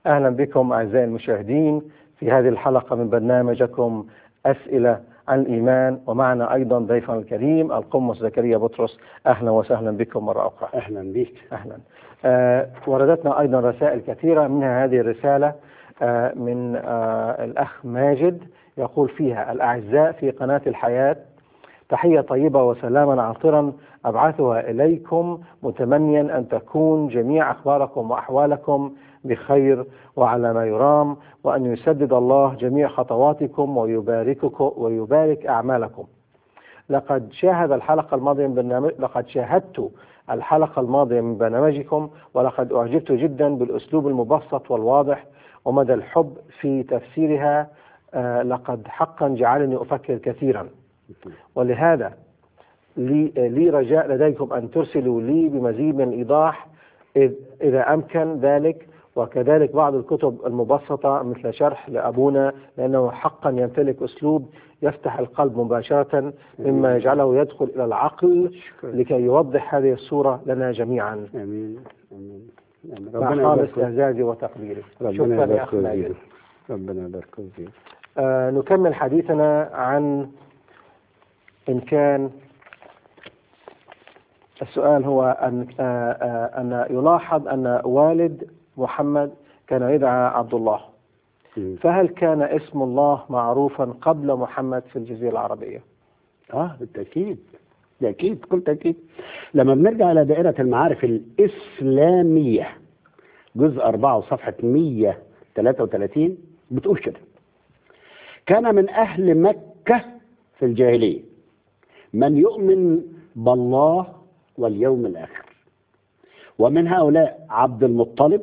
أهلا بكم أعزائي المشاهدين في هذه الحلقة من برنامجكم أسئلة عن الإيمان ومعنا أيضا ضيفنا الكريم القمص زكريا بطرس أهلا وسهلا بكم مرة أخرى اهلا بك أهلا آه وردتنا أيضا رسائل كثيرة منها هذه الرسالة آه من آه الأخ ماجد يقول فيها الأعزاء في قناة الحياة تحية طيبة وسلاما عاطرا أبعثها إليكم متمنيا أن تكون جميع أخباركم وأحوالكم بخير وعلى ما يرام وأن يسدد الله جميع خطواتكم ويبارككم ويبارك أعمالكم لقد شاهد الحلقة الماضية من برنامج لقد شاهدت الحلقة الماضية من برنامجكم ولقد أعجبت جدا بالأسلوب المبسط والواضح ومدى الحب في تفسيرها آه لقد حقا جعلني أفكر كثيرا ولهذا لي, لي رجاء لديكم أن ترسلوا لي بمزيد من الإيضاح إذ إذا أمكن ذلك وكذلك بعض الكتب المبسطة مثل شرح لأبونا لأنه حقا يمتلك أسلوب يفتح القلب مباشرة مما يجعله يدخل إلى العقل لكي يوضح هذه الصورة لنا جميعا امين امين آمين. مع ربنا خالص يبارك إعزازي وتقديري ربنا شكرا يا يبارك أخ ماجد فيك ربنا يبارك فيك آه نكمل حديثنا عن إن كان السؤال هو أن آه آه أن يلاحظ أن والد محمد كان يدعى عبد الله مم. فهل كان اسم الله معروفا قبل محمد في الجزيرة العربية؟ اه بالتاكيد بالتاكيد بكل تاكيد لما بنرجع الى دائره المعارف الاسلاميه جزء 4 وصفحه 133 بتقول كده كان من اهل مكه في الجاهليه من يؤمن بالله واليوم الاخر ومن هؤلاء عبد المطلب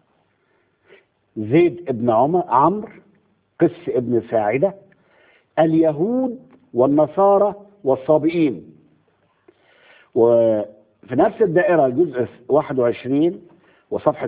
زيد ابن عمر عمرو قس ابن ساعده اليهود والنصارى والصابئين وفي نفس الدائرة جزء 21 وصفحة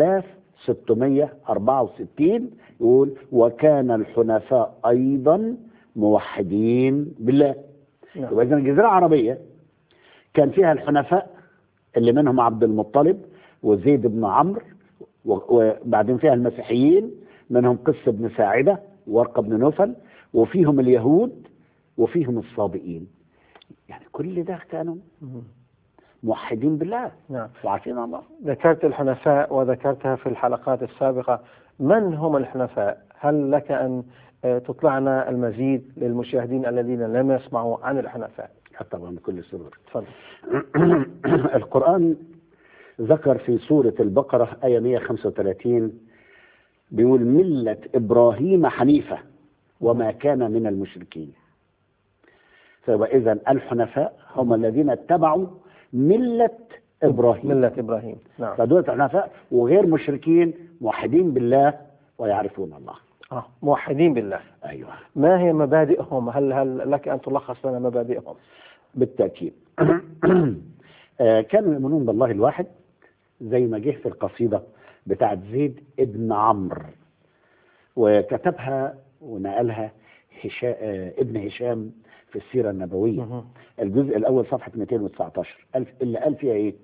6664 يقول وكان الحنفاء أيضا موحدين بالله نعم. يبقى إذن الجزيرة العربية كان فيها الحنفاء اللي منهم عبد المطلب وزيد بن عمرو و- وبعدين فيها المسيحيين منهم قس بن ساعدة ورقة بن نوفل وفيهم اليهود وفيهم الصابئين يعني كل ده كانوا مم. موحدين بالله نعم وعارفين الله ذكرت الحنفاء وذكرتها في الحلقات السابقة من هم الحنفاء؟ هل لك أن آه، تطلعنا المزيد للمشاهدين الذين لم يسمعوا عن الحنفاء؟ طبعا بكل سرور تفضل القرآن ذكر في سورة البقرة آية 135 بيقول ملة إبراهيم حنيفة وما كان من المشركين فيبقى إذا الحنفاء هم الذين اتبعوا ملة إبراهيم ملة إبراهيم نعم فدول حنفاء وغير مشركين موحدين بالله ويعرفون الله آه. موحدين بالله أيوه ما هي مبادئهم؟ هل هل لك أن تلخص لنا مبادئهم؟ بالتأكيد آه، كانوا يؤمنون بالله الواحد زي ما جه في القصيدة بتاعت زيد ابن عمرو وكتبها ونقلها هشا... آه، ابن هشام في السيرة النبوية مهم. الجزء الأول صفحة 219 ألف اللي قال فيها إيه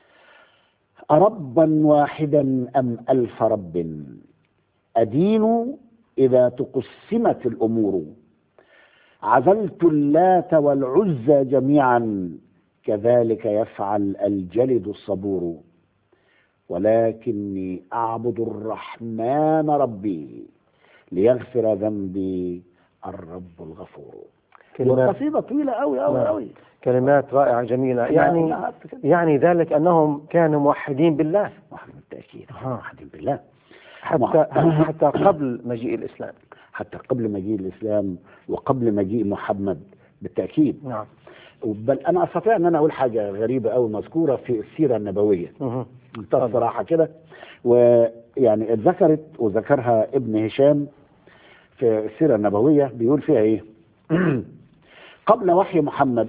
أربا واحدا أم ألف رب أدين إذا تقسمت الأمور عزلت اللات والعزى جميعا كذلك يفعل الجلد الصبور ولكني أعبد الرحمن ربي ليغفر ذنبي الرب الغفور كلمات والقصيدة طويلة أوي أوي نعم. أوي كلمات رائعة جميلة يعني لا، كده. يعني ذلك أنهم كانوا موحدين بالله واحد بالتأكيد آه. واحد بالله حتى حتى قبل مجيء الإسلام حتى قبل مجيء الإسلام وقبل مجيء محمد بالتأكيد نعم بل أنا أستطيع أن أنا أقول حاجة غريبة أو مذكورة في السيرة النبوية مهم. منتهى الصراحة كده ويعني اتذكرت وذكرها ابن هشام في السيرة النبوية بيقول فيها إيه قبل وحي محمد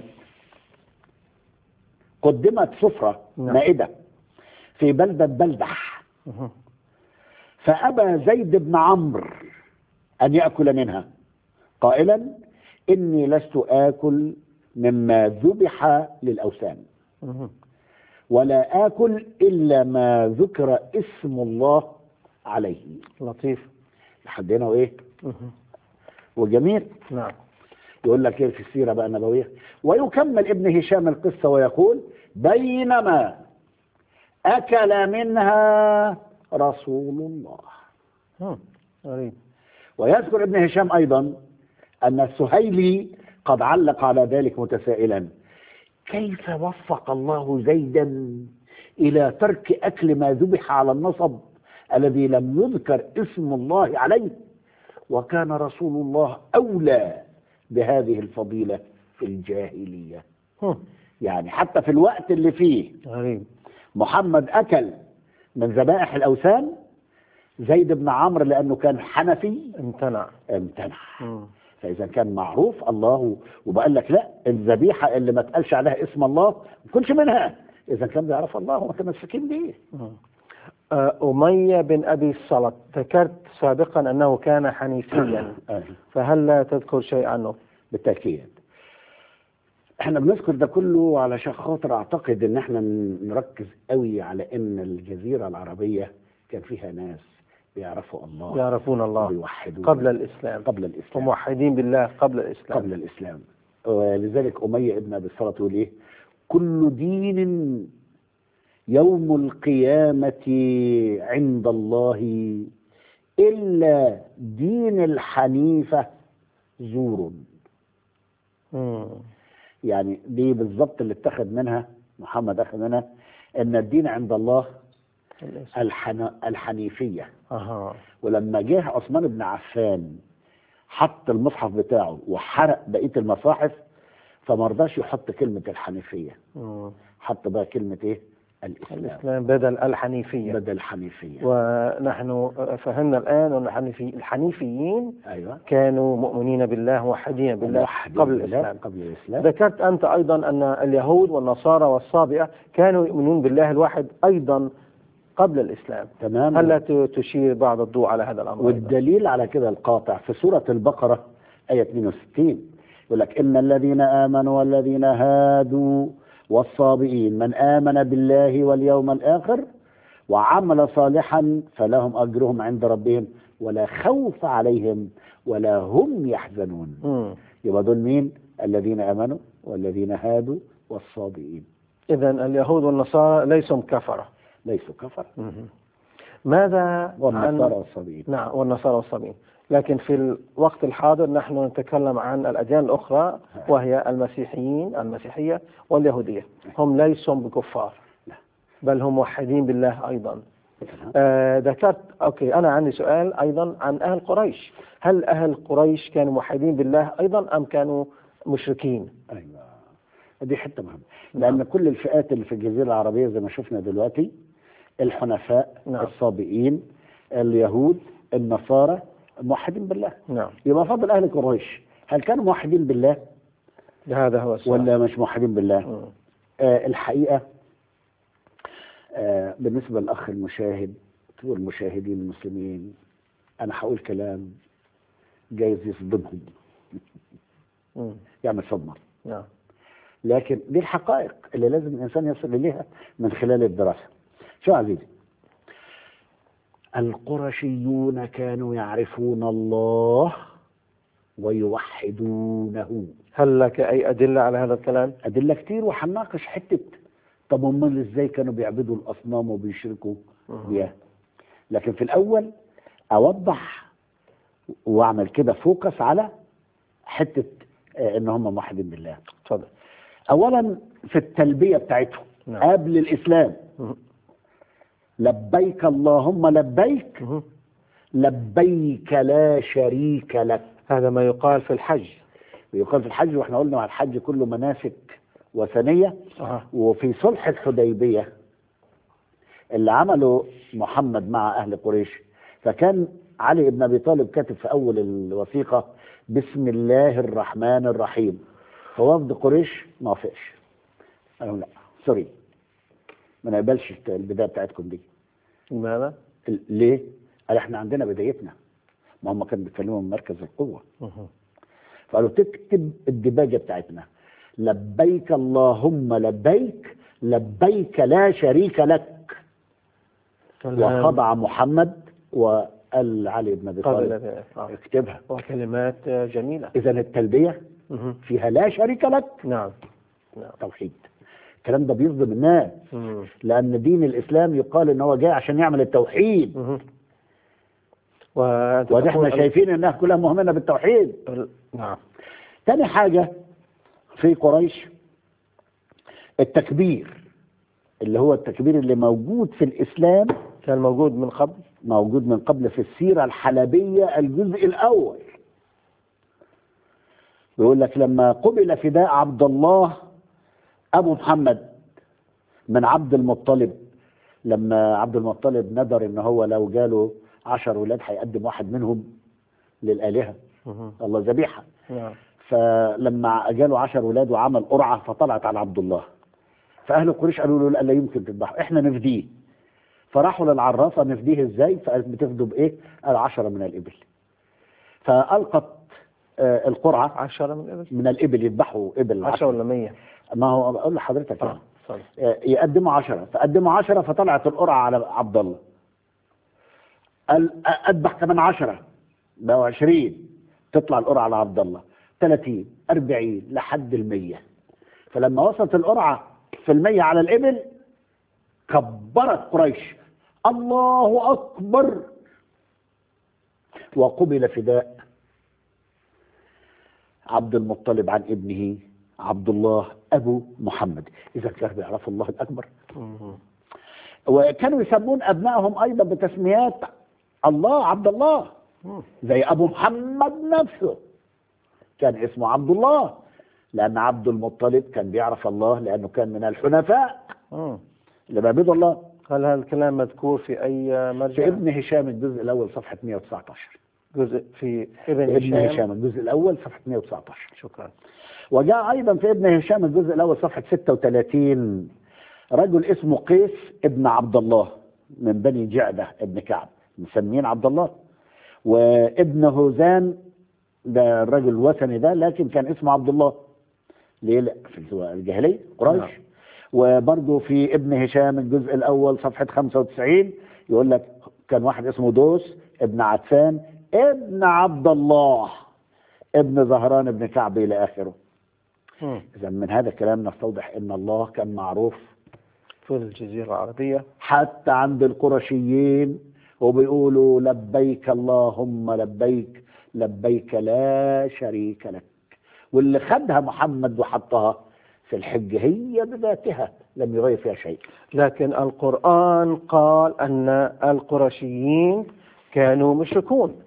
قدمت سفرة نعم. مائدة في بلدة بلدح مهم. فأبى زيد بن عمرو أن يأكل منها قائلا إني لست آكل مما ذبح للأوثان مهم. ولا آكل إلا ما ذكر اسم الله عليه لطيف لحد هنا وايه مهم. وجميل نعم يقول لك ايه في السيره بقى النبويه ويكمل ابن هشام القصه ويقول بينما اكل منها رسول الله مم. غريب ويذكر ابن هشام ايضا ان السهيلي قد علق على ذلك متسائلا كيف وفق الله زيدا الى ترك اكل ما ذبح على النصب الذي لم يذكر اسم الله عليه وكان رسول الله اولى بهذه الفضيله في الجاهليه مم. يعني حتى في الوقت اللي فيه غريب محمد اكل من ذبائح الاوثان زيد بن عمرو لانه كان حنفي امتنع امتنع مم. فاذا كان معروف الله وبقول لك لا الذبيحه اللي ما تقالش عليها اسم الله ما تكونش منها اذا كان بيعرف الله ومتمسكين بيه مم. آه، أمية بن أبي الصلت ذكرت سابقا أنه كان حنيفيا آه، فهل لا تذكر شيء عنه بالتاكيد احنا بنذكر ده كله علشان خاطر اعتقد ان احنا نركز قوي على ان الجزيره العربيه كان فيها ناس بيعرفوا الله يعرفون الله ويوحدون قبل الإسلام قبل الاسلام وموحدين بالله قبل الإسلام قبل الإسلام ولذلك أمية ابن أبي الصلاة يقول إيه كل دين يوم القيامة عند الله إلا دين الحنيفة زور مم. يعني دي بالظبط اللي اتخذ منها محمد أخذ منها أن الدين عند الله الإسلام. الحن... الحنيفية أها ولما جه عثمان بن عفان حط المصحف بتاعه وحرق بقيه المصاحف فما رضاش يحط كلمه الحنيفيه مم. حط بقى كلمه ايه الاسلام الإسلام بدل الحنيفية بدل الحنيفيه ونحن فهمنا الآن أن الحنيفي الحنيفيين ايوه كانوا مؤمنين بالله موحدين بالله موحدين قبل بالله الإسلام قبل الاسلام ذكرت أنت أيضا أن اليهود والنصارى والصابئة كانوا يؤمنون بالله الواحد أيضا قبل الإسلام تمام هل لا ت- تشير بعض الضوء على هذا الأمر أيضا؟ والدليل على كده القاطع في سورة البقرة آية 62 يقول لك إن الذين آمنوا والذين هادوا والصابئين من آمن بالله واليوم الآخر وعمل صالحا فلهم أجرهم عند ربهم ولا خوف عليهم ولا هم يحزنون مم. يبقى دول مين الذين آمنوا والذين هادوا والصابئين إذا اليهود والنصارى ليسوا كفرة ليسوا كفر مم. ماذا والنصارى عن والصابئين نعم والنصارى والصابئين لكن في الوقت الحاضر نحن نتكلم عن الأديان الأخرى وهي المسيحيين المسيحية واليهودية هم ليسوا بكفار لا. بل هم موحدين بالله أيضا تمام؟ آه ذكرت أوكي أنا عندي سؤال أيضا عن أهل قريش هل أهل قريش كانوا موحدين بالله أيضا أم كانوا مشركين ايوه دي حته مهمه لان كل الفئات اللي في الجزيره العربيه زي ما شفنا دلوقتي الحنفاء نعم. الصابئين اليهود النصارى موحدين بالله نعم يبقى فضل اهل قريش هل كانوا موحدين بالله هذا هو السؤال ولا مش موحدين بالله مم. آه الحقيقه آه بالنسبه للاخ المشاهد والمشاهدين المسلمين انا هقول كلام جايز يصدمهم مم. يعمل صدمه نعم لكن دي الحقائق اللي لازم الانسان يصل اليها من خلال الدراسه. شو يا عزيزي؟ القرشيون كانوا يعرفون الله ويوحدونه. هل لك أي أدلة على هذا الكلام؟ ادله كتير وهنناقش حته طب امال ازاي كانوا بيعبدوا الاصنام وبيشركوا بيها؟ لكن في الاول اوضح واعمل كده فوكس على حته آه، ان هم موحدين بالله. تفضل اولا في التلبيه بتاعتهم نعم. قبل الاسلام مم. لبيك اللهم لبيك مم. لبيك لا شريك لك هذا ما يقال في الحج ويقال في الحج واحنا قلنا على الحج كله مناسك وثنيه أه. وفي صلح الحديبيه اللي عمله محمد مع اهل قريش فكان علي بن ابي طالب كاتب في اول الوثيقه بسم الله الرحمن الرحيم فوفد قريش ما وافقش قالوا لا سوري ما نقبلش البدايه بتاعتكم دي لماذا؟ ال- ليه؟ قال احنا عندنا بدايتنا ما هم كانوا بيتكلموا من مركز القوه مم. فقالوا تكتب الدباجه بتاعتنا لبيك اللهم لبيك لبيك لا شريك لك تمام. وخضع محمد وقال علي بن ابي قبل طالب ذلك آه. اكتبها وكلمات آه، جميلة اذا التلبيه مهم. فيها لا شريك لك نعم نعم توحيد الكلام ده بيصدم الناس مم. لان دين الاسلام يقال ان هو جاي عشان يعمل التوحيد مهم. وأنت ونحن تقول- شايفين انها كلها مهمه بالتوحيد ال- نعم تاني حاجه في قريش التكبير اللي هو التكبير اللي موجود في الاسلام كان موجود من قبل موجود من قبل في السيره الحلبيه الجزء الاول بيقول لك لما قبل فداء عبد الله ابو محمد من عبد المطلب لما عبد المطلب ندر ان هو لو جاله عشر ولاد هيقدم واحد منهم للالهه مهم. الله ذبيحه نعم فلما جاله عشر ولاد وعمل قرعه فطلعت على عبد الله فاهل قريش قالوا له لا, لا يمكن تذبحه احنا نفديه فراحوا للعرافه نفديه ازاي فقالت بتفدوا بايه قال عشرة من الابل فالقت آه، القرعه عشرة من الإبل من الابل يذبحوا ابل عشرة عشرة ولا مية ما هو اقول لحضرتك آه. يعني صلي. آه، يقدموا عشرة فقدموا عشرة فطلعت القرعة على عبد الله قال أ- أذبح كمان عشرة بقوا عشرين تطلع القرعة على عبد الله ثلاثين أربعين لحد المية فلما وصلت القرعة في المية على الإبل كبرت قريش الله أكبر وقبل فداء عبد المطلب عن ابنه عبد الله أبو محمد إذا كانوا بيعرفوا الله الأكبر مهم. وكانوا يسمون أبنائهم أيضا بتسميات الله عبد الله مم. زي أبو محمد نفسه كان اسمه عبد الله لأن عبد المطلب كان بيعرف الله لأنه كان من الحنفاء مم. اللي بيعبدوا الله هل هذا الكلام مذكور في أي مرجع؟ في ابن هشام الجزء الأول صفحة 119 جزء في ابن ابن هشام هشام الجزء الأول صفحة 119 شكرا وجاء أيضا في ابن هشام الجزء الأول صفحة 36 رجل اسمه قيس ابن عبد الله من بني جعدة ابن كعب مسمين عبد الله وابن هوزان ده الرجل الوثني ده لكن كان اسمه عبد الله ليه لا في الجاهلية قريش نعم. وبرضه في ابن هشام الجزء الأول صفحة 95 يقول لك كان واحد اسمه دوس ابن عدسان ابن عبد الله ابن زهران ابن كعب إلى آخره مم. إذا من هذا الكلام نستوضح أن الله كان معروف في الجزيرة العربية حتى عند القرشيين وبيقولوا لبيك اللهم لبيك لبيك لا شريك لك واللي خدها محمد وحطها في الحج هي بذاتها لم يغير فيها شيء لكن القرآن قال أن القرشيين كانوا مشركون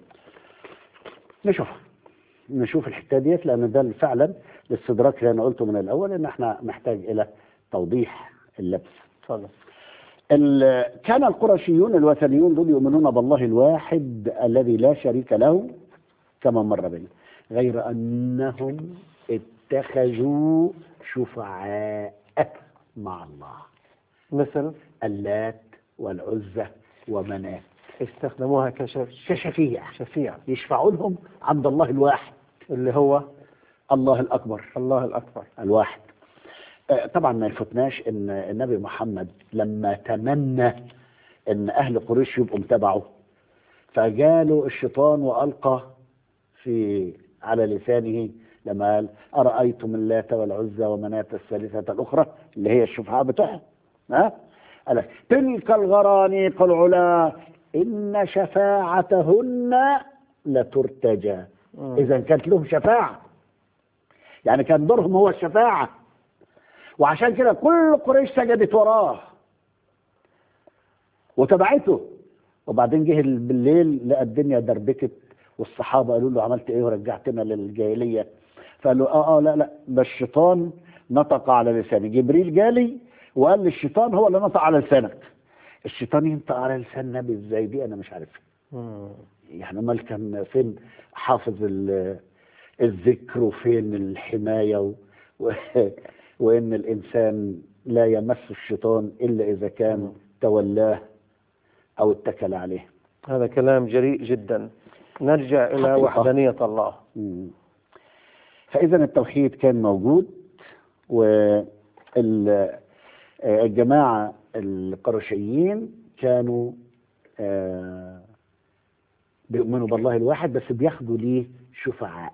نشوف نشوف الحته ديت لان ده فعلا الاستدراك اللي انا قلته من الاول ان احنا محتاج الى توضيح اللبس تفضل ال- كان القرشيون الوثنيون دول يؤمنون بالله الواحد الذي لا شريك له كما مر بنا غير انهم اتخذوا شفعاء مع الله مثل اللات والعزى ومناه استخدموها كشف كشفيع شفيع يشفعوا لهم عند الله الواحد اللي هو الله الاكبر الله الأكبر الواحد آه، طبعا ما يفوتناش ان النبي محمد لما تمنى ان اهل قريش يبقوا متبعه فجاله الشيطان والقى في على لسانه لما قال ارايتم اللات والعزى ومناه الثالثه الاخرى اللي هي الشفعاء بتوعهم ها قال لك، تلك الغرانيق العلا ان شفاعتهن لترتجى مم. اذا كانت لهم شفاعه يعني كان دورهم هو الشفاعة وعشان كده كل قريش سجدت وراه وتبعته وبعدين جه بالليل لقى الدنيا دربكت والصحابة قالوا له عملت ايه ورجعتنا للجاهلية فقال له اه اه لا لا ده الشيطان نطق على لساني جبريل جالي وقال لي الشيطان هو اللي نطق على لسانك الشيطان ينطق على لسان النبي ازاي دي انا مش عارف مم. يعني امال كان فين حافظ ال- الذكر وفين الحمايه و... و... وان الانسان لا يمس الشيطان الا اذا كان تولاه او اتكل عليه هذا كلام جريء جدا نرجع إلى حقيقة. وحدانية الله مم. فاذا التوحيد كان موجود والجماعه القرشيين كانوا آه، بيؤمنوا بالله الواحد بس بياخدوا ليه شفعاء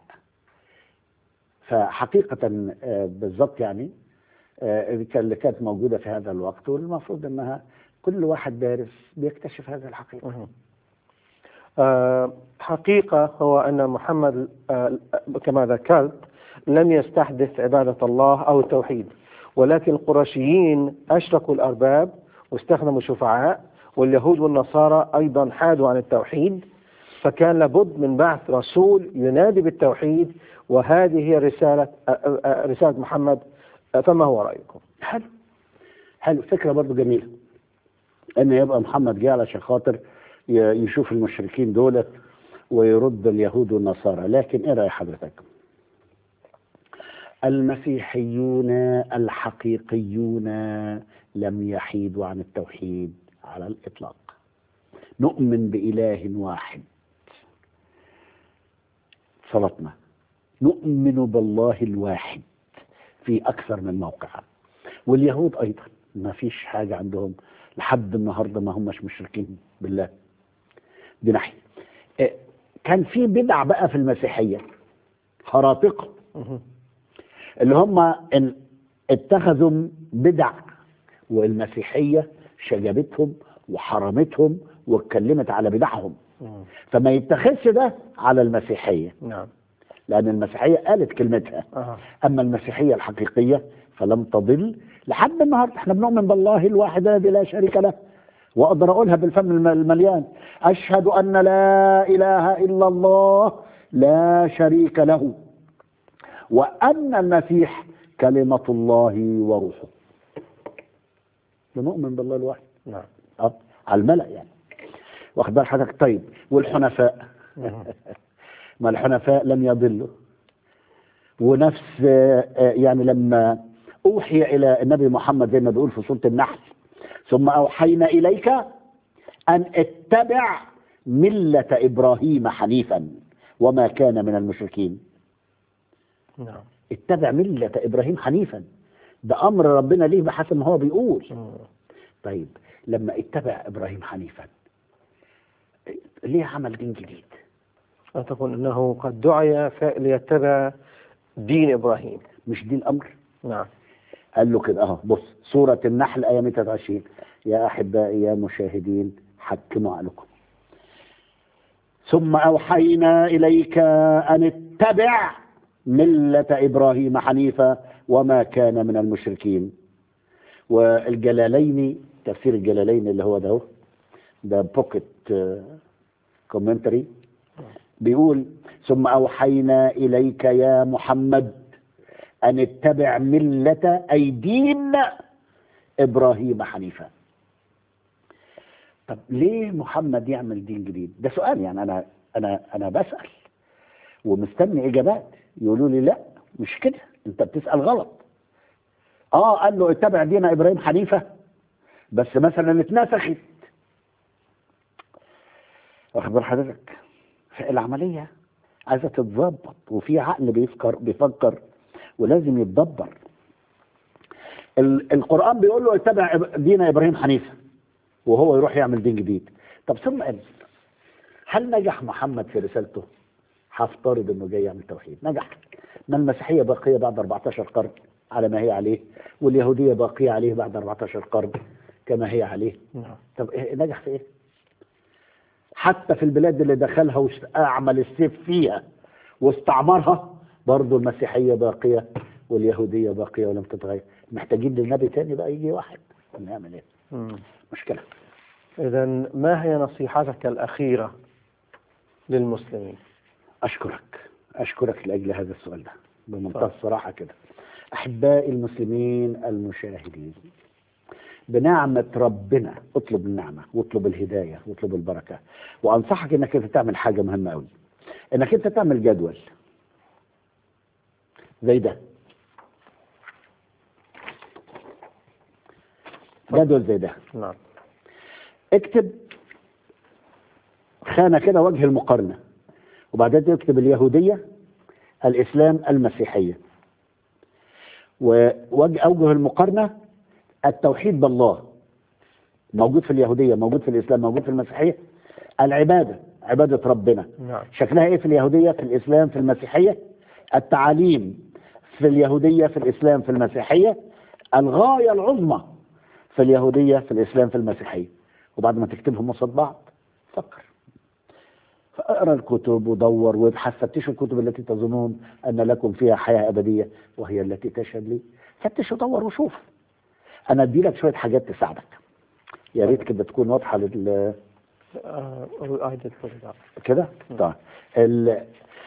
فحقيقة آه، بالضبط يعني آه، كان- اللي كانت موجودة في هذا الوقت والمفروض أنها كل واحد دارس بيكتشف هذه الحقيقة مهم. آه، حقيقة هو أن محمد آه، كما ذكرت لم يستحدث عبادة الله أو التوحيد ولكن القرشيين أشركوا الأرباب واستخدموا شفعاء واليهود والنصارى أيضا حادوا عن التوحيد فكان لابد من بعث رسول ينادي بالتوحيد وهذه هي رسالة آه، آه، رسالة محمد آه، فما هو رأيكم؟ حلو حلو فكرة برضو جميلة ان يبقى محمد جه علشان خاطر ي- يشوف المشركين دولت ويرد اليهود والنصارى لكن ايه رأي حضرتك المسيحيون الحقيقيون لم يحيدوا عن التوحيد على الإطلاق نؤمن بإله واحد صلاتنا نؤمن بالله الواحد في أكثر من موقع واليهود أيضا ما فيش حاجة عندهم لحد النهاردة ما همش مشركين بالله دي ناحية إيه، كان في بدع بقى في المسيحية هراطقة مهم. اللي هم ان اتخذوا بدع والمسيحية شجبتهم وحرمتهم واتكلمت على بدعهم مم. فما يتخذش ده على المسيحية نعم لأن المسيحية قالت كلمتها آه. أما المسيحية الحقيقية فلم تضل لحد النهاردة احنا بنؤمن بالله الواحد الذي لا شريك له وأقدر أقولها بالفم الم- المليان أشهد أن لا إله إلا الله لا شريك له وأن المسيح كلمة الله وروحه بنؤمن بالله الواحد نعم أه على الملأ يعني واخد بال حضرتك طيب والحنفاء مهم. ما الحنفاء لم يضلوا ونفس آه، آه، يعني لما أوحي إلى النبي محمد زي ما بيقول في سورة النحل ثم أوحينا إليك أن اتبع ملة إبراهيم حنيفا وما كان من المشركين نعم اتبع ملة إبراهيم حنيفا ده أمر ربنا ليه بحسب ما هو بيقول مم. طيب لما اتبع إبراهيم حنيفا ليه عمل دين جديد أعتقد أنه قد دعي ف- ليتبع دين إبراهيم مش دين أمر نعم قال له كده اهو بص سورة النحل آية 123 يا أحبائي يا مشاهدين حكموا عقلكم ثم أوحينا إليك أن اتبع ملة إبراهيم حنيفا وما كان من المشركين والجلالين تفسير الجلالين اللي هو ده اهو ده بوكيت كومنتري بيقول ثم أوحينا إليك يا محمد أن اتبع ملة أي دين إبراهيم حنيفا طب ليه محمد يعمل دين جديد ده سؤال يعني أنا أنا أنا بسأل ومستني إجابات يقولوا لي لا مش كده أنت بتسأل غلط آه قال له اتبع دين إبراهيم حنيفة بس مثلا اتنسخت واخد بال حضرتك العملية عايزة تتظبط وفي عقل بيفكر بيفكر ولازم يتدبر ال- القرآن بيقول له اتبع إب- دين إبراهيم حنيفة وهو يروح يعمل دين جديد طب ثم قال هل نجح محمد في رسالته؟ هفترض انه جاي يعمل توحيد نجح ما المسيحية باقية بعد 14 قرن على ما هي عليه واليهودية باقية عليه بعد 14 قرن كما هي عليه نعم طب إيه نجح في ايه؟ حتى في البلاد اللي دخلها واعمل السيف فيها واستعمرها برضه المسيحيه باقيه واليهوديه باقيه ولم تتغير محتاجين للنبي تاني بقى يجي واحد نعمل ايه؟ مم. مشكله إذا ما هي نصيحتك الأخيرة للمسلمين؟ اشكرك اشكرك لاجل هذا السؤال ده بمنتهى طيب. الصراحه كده احبائي المسلمين المشاهدين بنعمة ربنا اطلب النعمة واطلب الهداية واطلب البركة وأنصحك إنك أنت تعمل حاجة مهمة أوي إنك أنت تعمل جدول زي ده جدول زي ده نعم اكتب خانة كده وجه المقارنة وبعدين تكتب اليهودية الإسلام المسيحية ووجه أوجه المقارنة التوحيد بالله موجود في اليهودية موجود في الإسلام موجود في المسيحية العبادة عبادة ربنا نعم شكلها ايه في اليهودية في الإسلام في المسيحية التعاليم في اليهودية في الإسلام في المسيحية الغاية العظمى في اليهودية في الإسلام في المسيحية وبعد ما تكتبهم قصاد بعض فكر فاقرا الكتب ودور وابحث فتشوا الكتب التي تظنون ان لكم فيها حياه ابديه وهي التي تشهد لي فتش ودور وشوف انا ادي لك شويه حاجات تساعدك يا ريت كده تكون واضحه لل آه، أعيد الفرقة. كده طيب ال...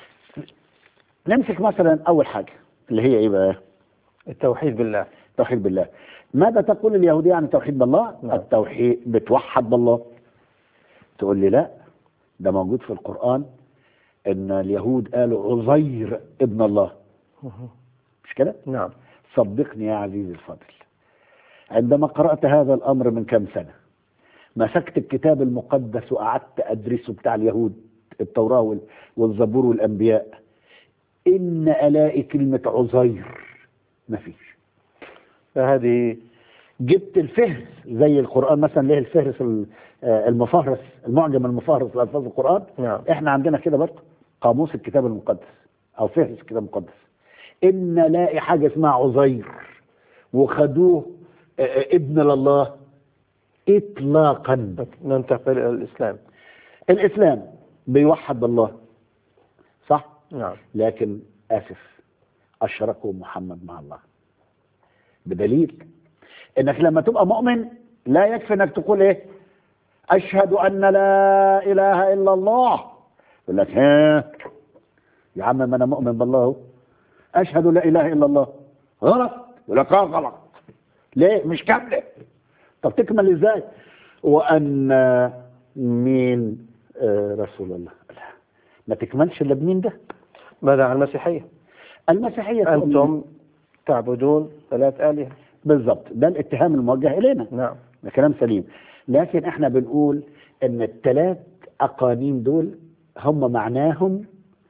نمسك مثلا اول حاجه اللي هي ايه بقى التوحيد بالله التوحيد بالله ماذا تقول اليهوديه عن التوحيد بالله نعم. التوحيد بتوحد بالله تقول لي لا ده موجود في القران ان اليهود قالوا عزير ابن الله مش كده نعم صدقني يا عزيزي الفاضل عندما قرأت هذا الأمر من كم سنة مسكت الكتاب المقدس وقعدت أدرسه بتاع اليهود التوراة وال- والزبور والأنبياء إن ألاقي كلمة عزير مفيش فهذه جبت الفهرس زي القرآن مثلا ليه الفهرس ال- آه، المفهرس المعجم المفهرس لألفاظ القرآن نعم احنا عندنا كده برضه قاموس الكتاب المقدس او فهرس الكتاب المقدس ان لاقي حاجه اسمها عزير وخدوه آه، آه، ابن لله اطلاقا ننتقل إلى الإسلام الاسلام بيوحد بالله صح نعم لكن اسف اشركوا محمد مع الله بدليل انك لما تبقى مؤمن لا يكفي انك تقول ايه اشهد ان لا اله الا الله يقول لك ها يا عم ما انا مؤمن بالله أهو. اشهد لا اله الا الله غلط يقول لك اه غلط ليه مش كامله طب تكمل ازاي وان مين آه رسول الله لا. ما تكملش الا بمين ده ماذا عن المسيحية المسيحيه تؤمن- أنتم تعبدون ثلاث آلهة بالظبط ده الاتهام الموجه الينا نعم ده كلام سليم لكن احنا بنقول ان الثلاث اقانيم دول هم معناهم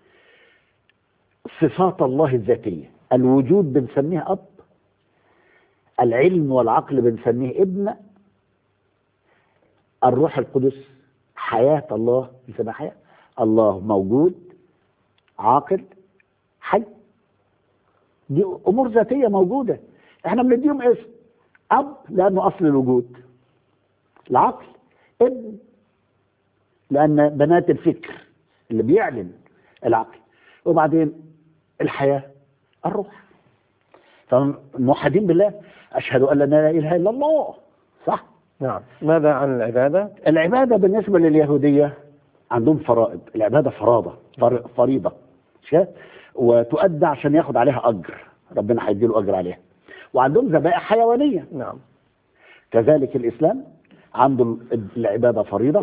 صفات الله الذاتيه الوجود بنسميه اب العلم والعقل بنسميه ابن الروح القدس حياه الله بنسميها حياه الله موجود عاقل حي دي امور ذاتيه موجوده احنا بنديهم اسم اب لانه اصل الوجود العقل ابن لان بنات الفكر اللي بيعلن العقل وبعدين الحياه الروح فموحدين بالله اشهد ان لا اله الا الله صح نعم ماذا عن العبادة العباده بالنسبه لليهوديه عندهم فرائض العباده فراضه فر- فريضه مش كده؟ وتؤدى عشان ياخد عليها اجر ربنا هيديله اجر عليها وعندهم ذبائح حيوانيه نعم كذلك الإسلام عنده العبادة فريضة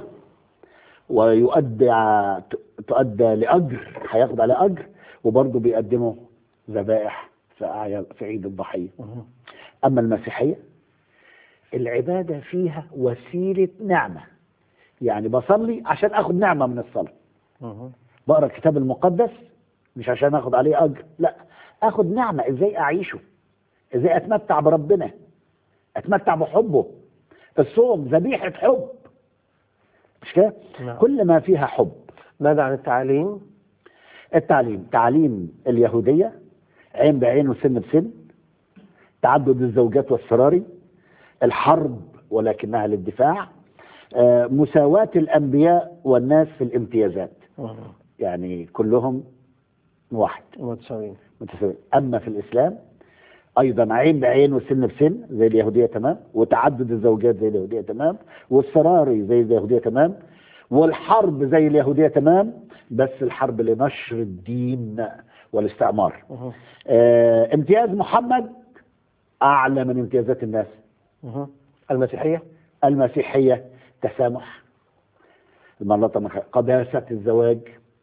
ويؤدي ع- تؤدى لأجر هياخد على أجر وبرضه بيقدموا ذبائح في أعياد في عيد الضحية مهم. أما المسيحية العبادة فيها وسيلة نعمة يعني بصلي عشان أخد نعمة من الصلاة مهم. بقرا الكتاب المقدس مش عشان اخد عليه اجر لا اخد نعمه ازاي اعيشه ازاي اتمتع بربنا اتمتع بحبه الصوم ذبيحه حب مش كده نعم. كل ما فيها حب ماذا عن التعليم التعليم تعليم اليهوديه عين بعين وسن بسن تعدد الزوجات والسراري الحرب ولكنها للدفاع آه، مساواة الأنبياء والناس في الامتيازات مهم. يعني كلهم واحد متساويين متساويين اما في الاسلام ايضا عين بعين وسن بسن زي اليهوديه تمام وتعدد الزوجات زي اليهوديه تمام والسراري زي اليهوديه تمام والحرب زي اليهوديه تمام بس الحرب لنشر الدين والاستعمار مهم. آه امتياز محمد اعلى من امتيازات الناس مهم. المسيحية المسيحيه تسامح المرة من خير. قداسة الزواج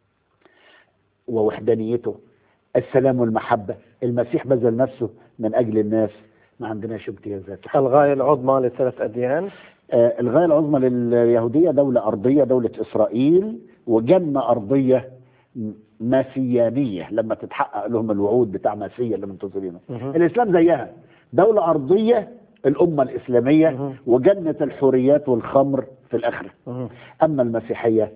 ووحدانيته السلام والمحبة المسيح بذل نفسه من أجل الناس ما عندناش امتيازات الغاية العظمى للثلاث أديان آه الغاية العظمى لليهودية دولة أرضية دولة إسرائيل وجنة أرضية م- مسيانية لما تتحقق لهم الوعود بتاع مسيا اللي منتظرينه مهم. الإسلام زيها دولة أرضية الأمة الإسلامية مهم. وجنة الحريات والخمر في الآخرة مهم. أما المسيحية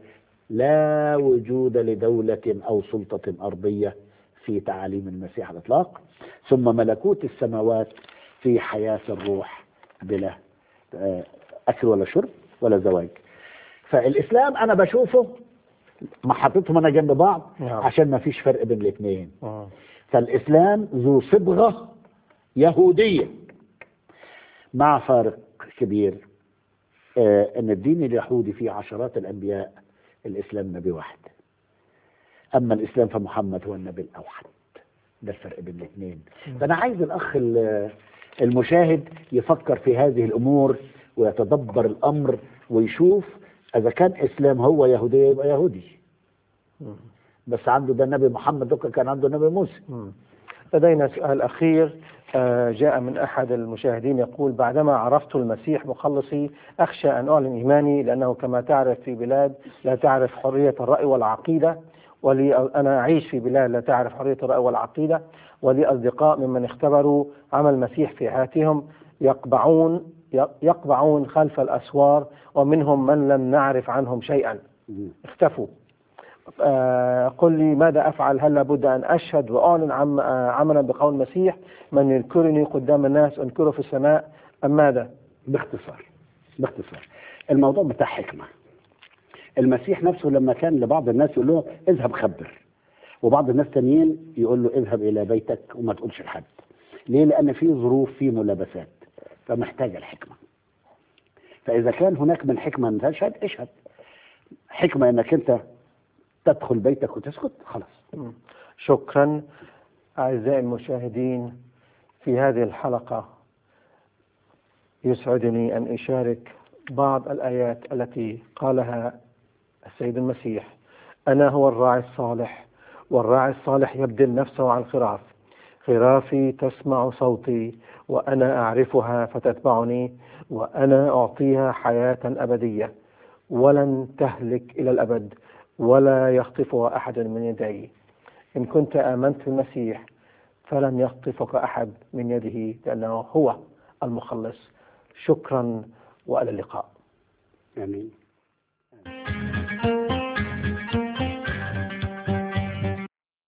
لا وجود لدولة أو سلطة أرضية في تعاليم المسيح على الإطلاق ثم ملكوت السماوات في حياة الروح بلا آه، أكل ولا شرب ولا زواج فالإسلام أنا بشوفه ما حطيتهم أنا جنب بعض نعم. عشان ما فيش فرق بين الاثنين مم. فالإسلام ذو صبغة يهودية مع فارق كبير آه، أن الدين اليهودي فيه عشرات الأنبياء الإسلام نبي واحد أما الإسلام فمحمد هو النبي الأوحد ده الفرق بين الاثنين فأنا عايز الأخ ال- المشاهد يفكر في هذه الأمور ويتدبر الأمر ويشوف إذا كان إسلام هو يهودية يبقى يهودي مم. بس عنده ده النبي محمد دوكا كان عنده النبي موسى مم. لدينا سؤال أخير آه، جاء من أحد المشاهدين يقول بعدما عرفت المسيح مخلصي أخشى أن أعلن إيماني لأنه كما تعرف في بلاد لا تعرف حرية الرأي والعقيدة ولي أنا أعيش في بلاد لا تعرف حرية الرأي والعقيدة ولي أصدقاء ممن اختبروا عمل المسيح في حياتهم يقبعون يقبعون خلف الأسوار ومنهم من لم نعرف عنهم شيئا اختفوا آه، قل لي ماذا افعل هل لابد ان اشهد واعلن عم آه، عملا بقول المسيح من يذكرني قدام الناس انكره في السماء ام ماذا؟ باختصار باختصار الموضوع بتاع حكمة المسيح نفسه لما كان لبعض الناس يقول له اذهب خبر وبعض الناس تانيين يقول له اذهب الى بيتك وما تقولش لحد ليه لان في ظروف في ملابسات فمحتاجة الحكمة فاذا كان هناك من حكمة ان تشهد اشهد حكمة انك انت تدخل بيتك وتسكت خلاص شكرا اعزائي المشاهدين في هذه الحلقه يسعدني ان اشارك بعض الايات التي قالها السيد المسيح انا هو الراعي الصالح والراعي الصالح يبذل نفسه عن الخراف خرافي تسمع صوتي وانا اعرفها فتتبعني وانا اعطيها حياه ابديه ولن تهلك الى الابد ولا يخطفها احد من يدي ان كنت امنت في المسيح فلن يخطفك احد من يده لانه هو المخلص شكرا والى اللقاء امين